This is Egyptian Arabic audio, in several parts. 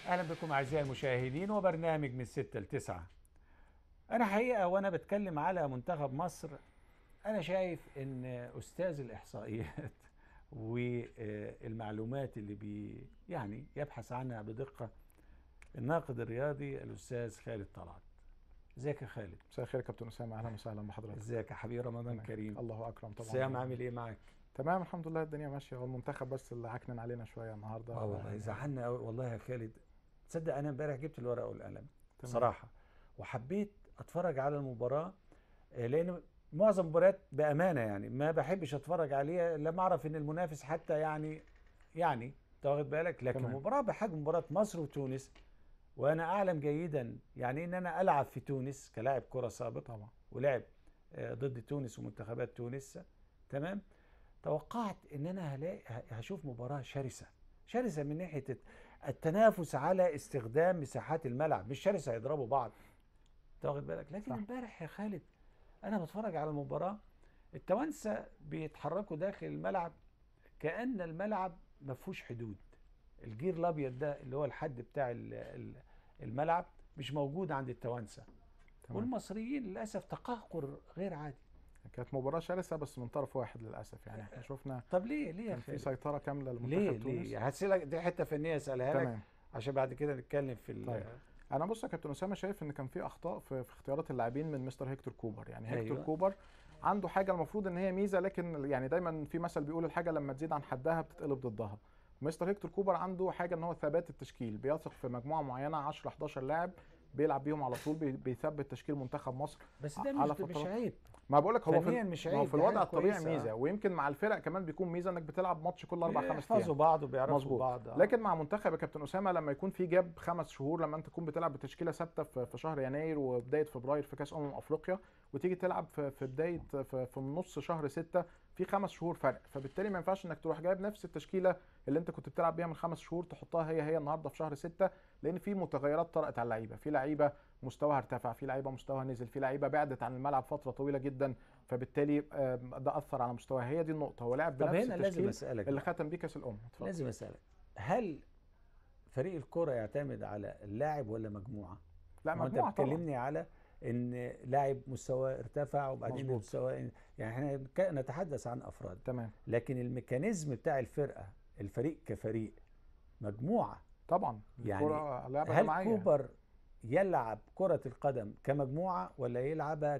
اهلا بكم اعزائي المشاهدين وبرنامج من 6 ل 9 انا حقيقه وانا بتكلم على منتخب مصر انا شايف ان استاذ الاحصائيات والمعلومات اللي بي يعني يبحث عنها بدقه الناقد الرياضي الاستاذ خالد طلعت ازيك يا خالد مساء الخير يا كابتن اسامه اهلا وسهلا بحضرتك ازيك يا حبيبي رمضان تمام. كريم الله اكرم طبعا سام عامل ايه معاك تمام الحمد لله الدنيا ماشيه هو المنتخب بس اللي عكنن علينا شويه النهارده اه والله زعلنا قوي والله يا خالد تصدق انا امبارح جبت الورقه والقلم تمام. بصراحه وحبيت اتفرج على المباراه آه، لان معظم المباريات بامانه يعني ما بحبش اتفرج عليها لما اعرف ان المنافس حتى يعني يعني انت واخد بالك لكن تمام. مباراه بحجم مباراه مصر وتونس وانا اعلم جيدا يعني ان انا العب في تونس كلاعب كره سابق طبعا ولعب آه، ضد تونس ومنتخبات تونس تمام توقعت ان انا هلاقي ه- هشوف مباراه شرسه شرسه من ناحيه الت- التنافس على استخدام مساحات الملعب مش شرسه يضربوا بعض انت واخد بالك لكن صح. امبارح يا خالد انا بتفرج على المباراه التوانسه بيتحركوا داخل الملعب كان الملعب ما فيهوش حدود الجير الابيض ده اللي هو الحد بتاع ال- ال- الملعب مش موجود عند التوانسه تمام والمصريين للاسف تقهقر غير عادي كانت مباراه شرسه بس من طرف واحد للاسف يعني احنا شفنا طب ليه ليه يا كان في خالد سيطره كامله ليه لمنتخب تونس ليه هسألك دي حته فنيه اسالها لك تمام عشان بعد كده نتكلم في ال- طيب. انا بص يا كابتن اسامه شايف ان كان في اخطاء في, في اختيارات اللاعبين من مستر هيكتور كوبر يعني هيكتور أيوة. أيوة. كوبر عنده حاجه المفروض ان هي ميزه لكن يعني دايما في مثل بيقول الحاجه لما تزيد عن حدها بتتقلب ضدها مستر هيكتور كوبر عنده حاجه ان هو ثبات التشكيل بيثق في مجموعه معينه 10 11 لاعب بيلعب بيهم على طول بي- بيثبت تشكيل منتخب مصر بس ده على مش مش فترات. عيب ما بقول لك هو فنياً في, مش ما هو عيب، في دي الوضع حاجة الطبيعي كويسة، ميزه آه. ويمكن مع الفرق كمان بيكون ميزه انك بتلعب ماتش كل اربع خمس يحفظوا ايام بعض وبيعرفوا مظبوط بعض آه. لكن مع منتخب يا كابتن اسامه لما يكون في جاب خمس شهور لما انت تكون بتلعب بتشكيله ثابته في في شهر يناير وبدايه فبراير في كاس امم افريقيا وتيجي تلعب في في بدايه في, في نص شهر ستة في خمس شهور فرق فبالتالي ما ينفعش انك تروح جايب نفس التشكيله اللي انت كنت بتلعب بيها من خمس شهور تحطها هي هي النهارده في شهر ستة لان في متغيرات طرأت على اللعيبه في لعيبه مستواها ارتفع في لعيبه مستواها نزل في لعيبه بعدت عن الملعب فتره طويله جدا فبالتالي آم، ده اثر على مستواها هي دي النقطه هو لعب طب بنفس هنا لازم التشكيل اسالك اللي بقى. ختم بيه كاس الامم اتفضل. لازم اسالك هل فريق الكرة يعتمد على اللاعب ولا مجموعه؟ لا ما انت مجموعه طبعا بتكلمني على ان لاعب مستواه ارتفع وبعدين مظبوط. مستواه يعني احنا ك- نتحدث عن افراد تمام لكن الميكانيزم بتاع الفرقه الفريق كفريق مجموعه طبعا يعني الكرة لعبة هل جماعية كوبر يلعب كرة القدم كمجموعة ولا يلعبها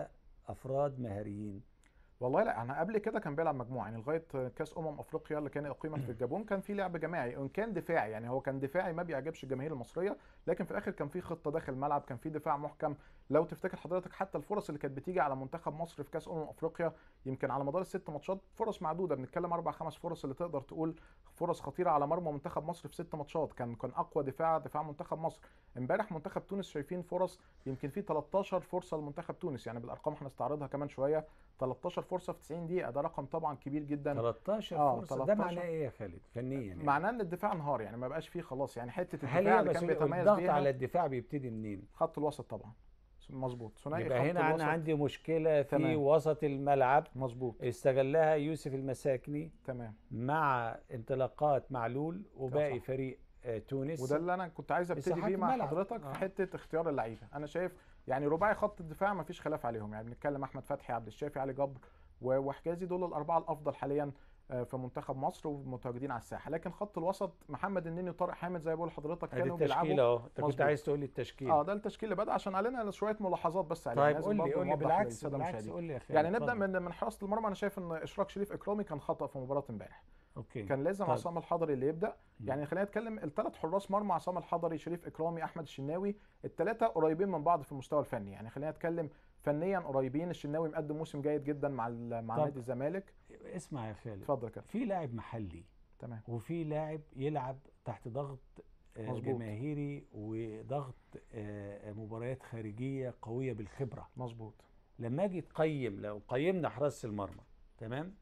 كأفراد مهاريين؟ والله لا انا قبل كده كان بيلعب مجموعه يعني لغايه كاس امم افريقيا اللي كان اقيمت في الجابون كان في لعب جماعي وان كان دفاعي يعني هو كان دفاعي ما بيعجبش الجماهير المصريه لكن في الاخر كان في خطه داخل الملعب كان في دفاع محكم لو تفتكر حضرتك حتى الفرص اللي كانت بتيجي على منتخب مصر في كاس امم افريقيا يمكن على مدار الست ماتشات فرص معدوده بنتكلم اربع خمس فرص اللي تقدر تقول فرص خطيره على مرمى منتخب مصر في ست ماتشات كان كان اقوى دفاع دفاع منتخب مصر امبارح منتخب تونس شايفين فرص يمكن في 13 فرصه لمنتخب تونس يعني بالارقام احنا هنستعرضها كمان شويه 13 فرصه في 90 دقيقه ده رقم طبعا كبير جدا 13 آه، فرصة ده 13. معناه ايه يا خالد فنيا يعني؟ معناه ان الدفاع انهار يعني ما بقاش فيه خلاص يعني حته هل الدفاع هي اللي كان مسؤولية بيتميز الضغط بيها على الدفاع بيبتدي منين؟ خط الوسط طبعا مظبوط ثنائي يبقى خط هنا الوسط انا عندي مشكلة في تمام. وسط الملعب مظبوط استغلها يوسف المساكني تمام مع انطلاقات معلول وباقي صح. فريق آه، تونس وده اللي انا كنت عايز ابتدي مساحات بيه مع الملعب. حضرتك آه. في حته اختيار اللعيبه انا شايف يعني رباعي خط الدفاع ما فيش خلاف عليهم يعني بنتكلم احمد فتحي عبد الشافي علي جبر و- وحجازي دول الاربعه الافضل حاليا آه، في منتخب مصر ومتواجدين على الساحه لكن خط الوسط محمد النني وطارق حامد زي ما بقول لحضرتك ادي كانوا التشكيلة بيلعبوا اهو انت كنت مظبوط. عايز تقول لي التشكيل اه ده التشكيل اللي بدا عشان علينا شويه ملاحظات بس عليه طيب لازم قول لي برضه قول لي نوضح بالعكس للسادة بالعكس المشاهدين. قول لي يا خالد يعني نبدا اتفضل. من من حراسه المرمى انا شايف ان اشراك شريف اكرامي كان خطا في مباراه امبارح اوكي كان لازم طيب. عصام الحضري اللي يبدا مم. يعني خلينا نتكلم الثلاث حراس مرمى عصام الحضري شريف اكرامي احمد الشناوي الثلاثه قريبين من بعض في المستوى الفني يعني خلينا نتكلم فنيا قريبين الشناوي مقدم موسم جيد جدا مع ال- مع طب. نادي الزمالك اسمع يا خالد اتفضل كده في لاعب محلي تمام وفي لاعب يلعب تحت ضغط آه، مظبوط. جماهيري وضغط آه، مباريات خارجيه قويه بالخبره مظبوط لما اجي تقيم لو قيمنا حراسه المرمى تمام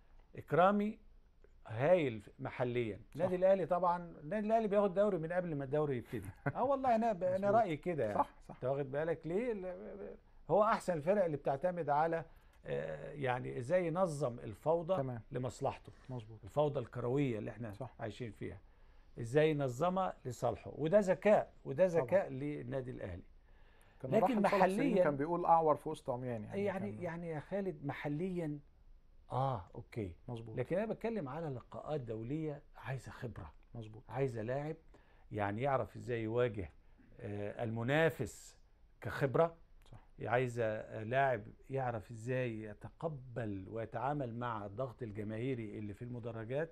اكرامي هايل محليا النادي الاهلي طبعا النادي الاهلي بياخد دوري من قبل ما الدوري يبتدي اه والله انا انا مظبوط. رايي كده يعني صح صح انت واخد بالك ليه ال- هو احسن الفرق اللي بتعتمد على آه، يعني ازاي ينظم الفوضى تمام لمصلحته مظبوط الفوضى الكرويه اللي احنا صح. عايشين فيها ازاي ينظمها لصالحه وده ذكاء وده ذكاء للنادي الاهلي كان لكن الراحل صالح سليم محلياً- كان بيقول اعور في وسط عميان يعني يعني كان- يعني يا خالد محليا اه اوكي مظبوط لكن انا بتكلم على لقاءات دوليه عايزه خبره مظبوط عايزه لاعب يعني يعرف ازاي يواجه آه، المنافس كخبره صح. عايزه آه، لاعب يعرف ازاي يتقبل ويتعامل مع الضغط الجماهيري اللي في المدرجات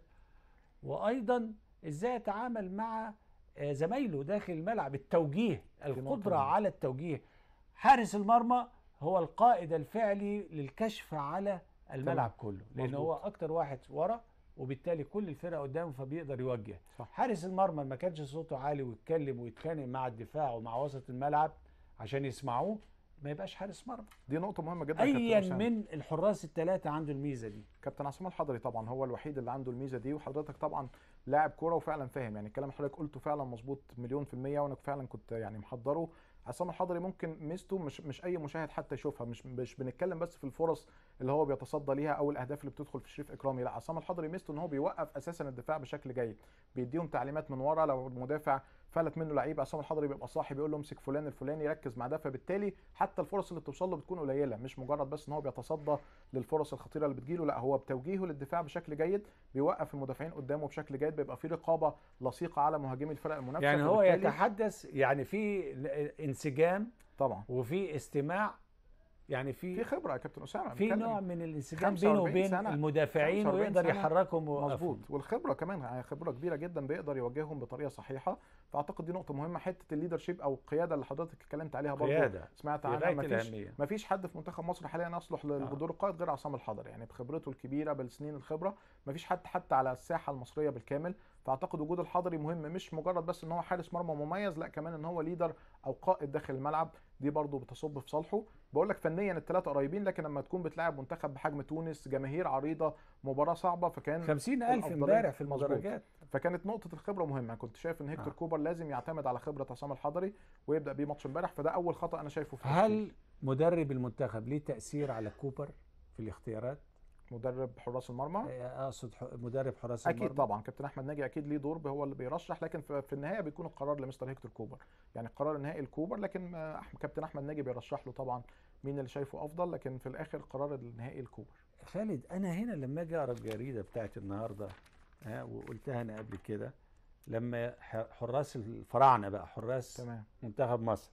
وايضا ازاي يتعامل مع آه، زمايله داخل الملعب التوجيه نقطة القدره مهمة. على التوجيه حارس المرمى هو القائد الفعلي للكشف على الملعب كله لان مظبوط. هو اكتر واحد ورا وبالتالي كل الفرقه قدامه فبيقدر يوجه صح. حارس المرمى ما كانش صوته عالي ويتكلم ويتخانق مع الدفاع ومع وسط الملعب عشان يسمعوه ما يبقاش حارس مرمى دي نقطه مهمه جدا كابتن ايا أسامة. من الحراس الثلاثه عنده الميزه دي كابتن عصام الحضري طبعا هو الوحيد اللي عنده الميزه دي وحضرتك طبعا لاعب كوره وفعلا فاهم يعني الكلام اللي حضرتك قلته فعلا مظبوط مليون في الميه وانا فعلا كنت يعني محضره عصام الحضري ممكن ميزته مش مش اي مشاهد حتى يشوفها مش مش بنتكلم بس في الفرص اللي هو بيتصدى ليها او الاهداف اللي بتدخل في شريف اكرامي لا عصام الحضري ميزته ان هو بيوقف اساسا الدفاع بشكل جيد بيديهم تعليمات من ورا لو المدافع فلت منه لعيب عصام الحضري بيبقى صاحي بيقول له امسك فلان الفلاني يركز مع ده فبالتالي حتى الفرص اللي بتوصل له بتكون قليله مش مجرد بس ان هو بيتصدى للفرص الخطيره اللي بتجيله لا هو بتوجيهه للدفاع بشكل جيد بيوقف المدافعين قدامه بشكل جيد بيبقى في رقابه لصيقه على مهاجمي الفرق المنافسه يعني هو فبالتالي- يتحدث يعني في انسجام طبعا وفي استماع يعني في في خبره يا كابتن اسامه في بنتكلم- نوع من الانسجام بينه 45 وبين سنة، المدافعين 45 ويقدر سنة. يحركهم ويوقفهم. مظبوط والخبره كمان يعني خبره كبيره جدا بيقدر يوجههم بطريقه صحيحه فاعتقد دي نقطه مهمه حته الليدر شيب او القياده اللي حضرتك اتكلمت عليها برضه قياده سمعت في عنها غايه مفيش الاهميه ما فيش حد في منتخب مصر حاليا يصلح للدور القائد غير عصام الحضري يعني بخبرته الكبيره بالسنين الخبره ما فيش حد حتى على الساحه المصريه بالكامل فاعتقد وجود الحضري مهم مش مجرد بس ان هو حارس مرمى مميز لا كمان ان هو ليدر او قائد داخل الملعب دي برضه بتصب في صالحه بقول لك فنيا الثلاثه قريبين لكن لما تكون بتلاعب منتخب بحجم تونس جماهير عريضه مباراه صعبه فكان 50000 الأفضلية. امبارح في مظبوط. المدرجات فكانت نقطه الخبره مهمه كنت شايف ان هيكتور آه. كوبر لازم يعتمد على خبره عصام الحضري ويبدا بيه ماتش امبارح فده اول خطا انا شايفه في التشكيل. هل مدرب المنتخب ليه تاثير على كوبر في الاختيارات مدرب حراس المرمى اقصد ح- مدرب حراس اكيد المرمى طبعا كابتن احمد ناجي اكيد ليه دور هو اللي بيرشح لكن في في النهايه بيكون القرار لمستر هيكتور كوبر يعني القرار النهائي الكوبر لكن آه، أح- كابتن احمد ناجي بيرشح له طبعا مين اللي شايفه افضل لكن في الاخر القرار النهائي الكوبر خالد انا هنا لما اجي اقرا الجريده بتاعت النهارده ها وقلتها انا قبل كده لما ح- حراس الفراعنه بقى حراس تمام منتخب مصر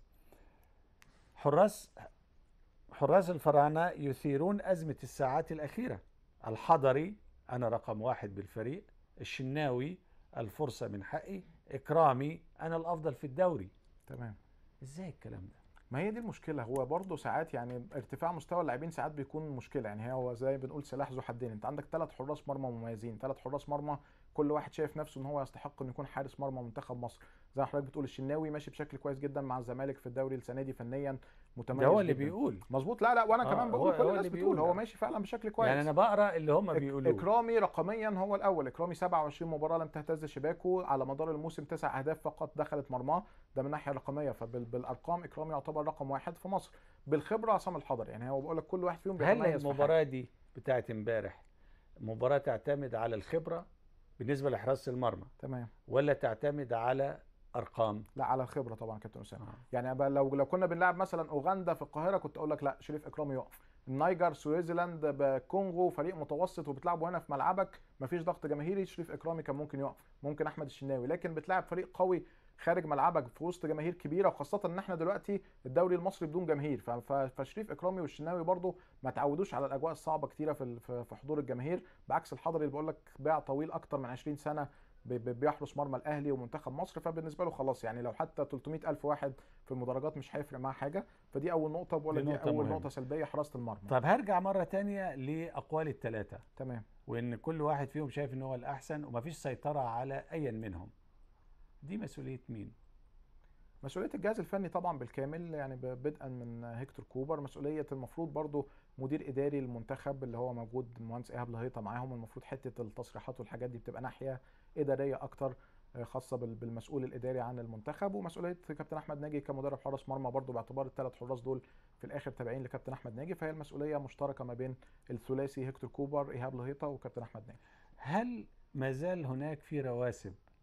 حراس حراس الفراعنه يثيرون ازمه الساعات الاخيره الحضري انا رقم واحد بالفريق الشناوي الفرصه من حقي اكرامي انا الافضل في الدوري تمام ازاي الكلام ده ما هي دي المشكله هو برضه ساعات يعني ارتفاع مستوى اللاعبين ساعات بيكون مشكله يعني هو زي ما بنقول سلاح ذو حدين انت عندك ثلاث حراس مرمى مميزين ثلاث حراس مرمى كل واحد شايف نفسه ان هو يستحق انه يكون حارس مرمى منتخب مصر زي ما حضرتك بتقول الشناوي ماشي بشكل كويس جدا مع الزمالك في الدوري السنه دي فنيا متميز ده هو اللي جداً. بيقول مظبوط لا لا وانا آه، كمان هو- بقول كل هو الناس اللي بتقول بيقول هو ده. ماشي فعلا بشكل كويس يعني انا بقرا اللي هم إك- بيقولوه اكرامي رقميا هو الاول اكرامي 27 مباراه لم تهتز شباكه على مدار الموسم تسع اهداف فقط دخلت مرماه ده من الناحيه الرقميه فبالارقام اكرامي يعتبر رقم واحد في مصر بالخبره عصام الحضري يعني هو بقول لك كل واحد فيهم هل بيتميز في حاجة. المباراة دي بتاعت امبارح مباراة تعتمد على الخبرة بالنسبة لحراسة المرمى تمام ولا تعتمد على أرقام؟ لا على الخبره طبعا كابتن اسامه آه. يعني أبقى لو لو كنا بنلعب مثلا اوغندا في القاهره كنت اقول لك لا شريف اكرامي يقف النيجر سويسرلاند بكونغو فريق متوسط وبتلعبوا هنا في ملعبك مفيش ضغط جماهيري شريف اكرامي كان ممكن يقف ممكن احمد الشناوي لكن بتلعب فريق قوي خارج ملعبك في وسط جماهير كبيره وخاصه ان احنا دلوقتي الدوري المصري بدون جماهير ف- ف- فشريف اكرامي والشناوي برضو ما تعودوش على الاجواء الصعبه كتيره في ال- في في حضور الجماهير بعكس الحضري اللي بقول لك باع طويل اكتر من 20 سنه ب- ب- بيحرس مرمى الاهلي ومنتخب مصر فبالنسبه له خلاص يعني لو حتى 300 الف واحد في المدرجات مش هيفرق معاه حاجه فدي اول نقطه بقول لك دي دي نقطة اول مهمة. نقطه سلبيه حراسه المرمى طب هرجع مرة تانية لأقوال الثلاثة تمام وإن كل واحد فيهم شايف إن هو الأحسن ومفيش سيطرة على أي منهم دي مسؤولية مين؟ مسؤوليه الجهاز الفني طبعا بالكامل يعني ب- بدءا من هيكتور كوبر مسؤوليه المفروض برضو مدير اداري المنتخب اللي هو موجود المهندس ايهاب لهيطه معاهم المفروض حته التصريحات والحاجات دي بتبقى ناحيه اداريه اكتر آه، خاصه بال- بالمسؤول الاداري عن المنتخب ومسؤوليه كابتن احمد ناجي كمدرب حراس مرمى برضو باعتبار الثلاث حراس دول في الاخر تابعين لكابتن احمد ناجي فهي المسؤوليه مشتركه ما بين الثلاثي هيكتور كوبر ايهاب لهيطه وكابتن احمد ناجي هل ما زال هناك في رواسب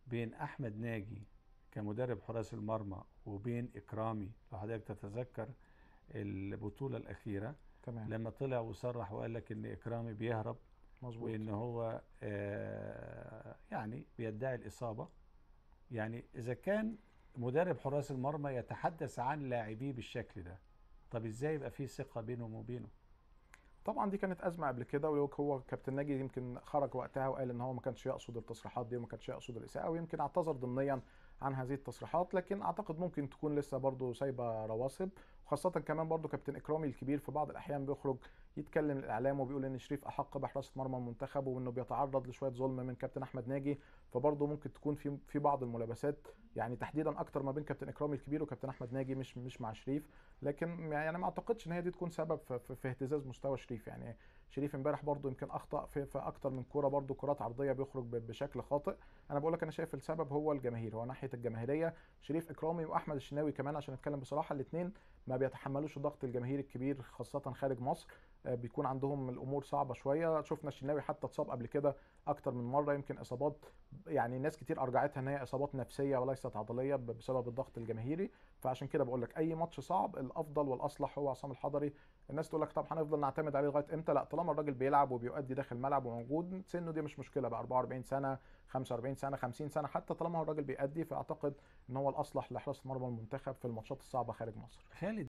بين احمد ناجي كمدرب حراس المرمى وبين اكرامي لو حضرتك تتذكر البطوله الاخيره تمام لما طلع وصرح وقال لك ان اكرامي بيهرب مظبوط وان هو آه، يعني بيدعي الاصابه يعني اذا كان مدرب حراس المرمى يتحدث عن لاعبيه بالشكل ده طب ازاي يبقى في ثقه بينهم وبينه طبعا دي كانت ازمه قبل كده وهو كابتن ناجي يمكن خرج وقتها وقال ان هو ما كانش يقصد التصريحات دي وما كانش يقصد الاساءه ويمكن اعتذر ضمنيا عن هذه التصريحات لكن اعتقد ممكن تكون لسه برضه سايبه رواسب وخاصه كمان برضه كابتن اكرامي الكبير في بعض الاحيان بيخرج يتكلم الاعلام وبيقول ان شريف احق بحراسه مرمى المنتخب وانه بيتعرض لشويه ظلم من كابتن احمد ناجي فبرضه ممكن تكون في في بعض الملابسات يعني تحديدا اكتر ما بين كابتن اكرامي الكبير وكابتن احمد ناجي مش مش مع شريف لكن يعني ما اعتقدش ان هي دي تكون سبب في, في, في اهتزاز مستوى شريف يعني شريف امبارح برضه يمكن اخطا في, في اكتر من كوره برضه كرات عرضيه بيخرج ب- بشكل خاطئ انا بقول لك انا شايف السبب هو الجماهير هو ناحيه الجماهيريه شريف اكرامي واحمد الشناوي كمان عشان نتكلم بصراحه الاثنين ما بيتحملوش الضغط الجماهيري الكبير خاصه خارج مصر آه، بيكون عندهم الامور صعبه شويه شفنا الشناوي حتى اتصاب قبل كده اكتر من مره يمكن اصابات يعني ناس كتير ارجعتها ان هي اصابات نفسيه وليست عضليه ب- بسبب الضغط الجماهيري فعشان كده بقول لك اي ماتش صعب الافضل والاصلح هو عصام الحضري الناس تقول لك طب هنفضل نعتمد عليه لغايه امتى لا طالما الراجل بيلعب وبيؤدي داخل الملعب وموجود سنه دي مش مشكله بقى 44 سنه 45 سنه 50 سنه حتى طالما هو الراجل بيأدي فاعتقد ان هو الاصلح لحراسه مرمى المنتخب في الماتشات الصعبه خارج مصر خالد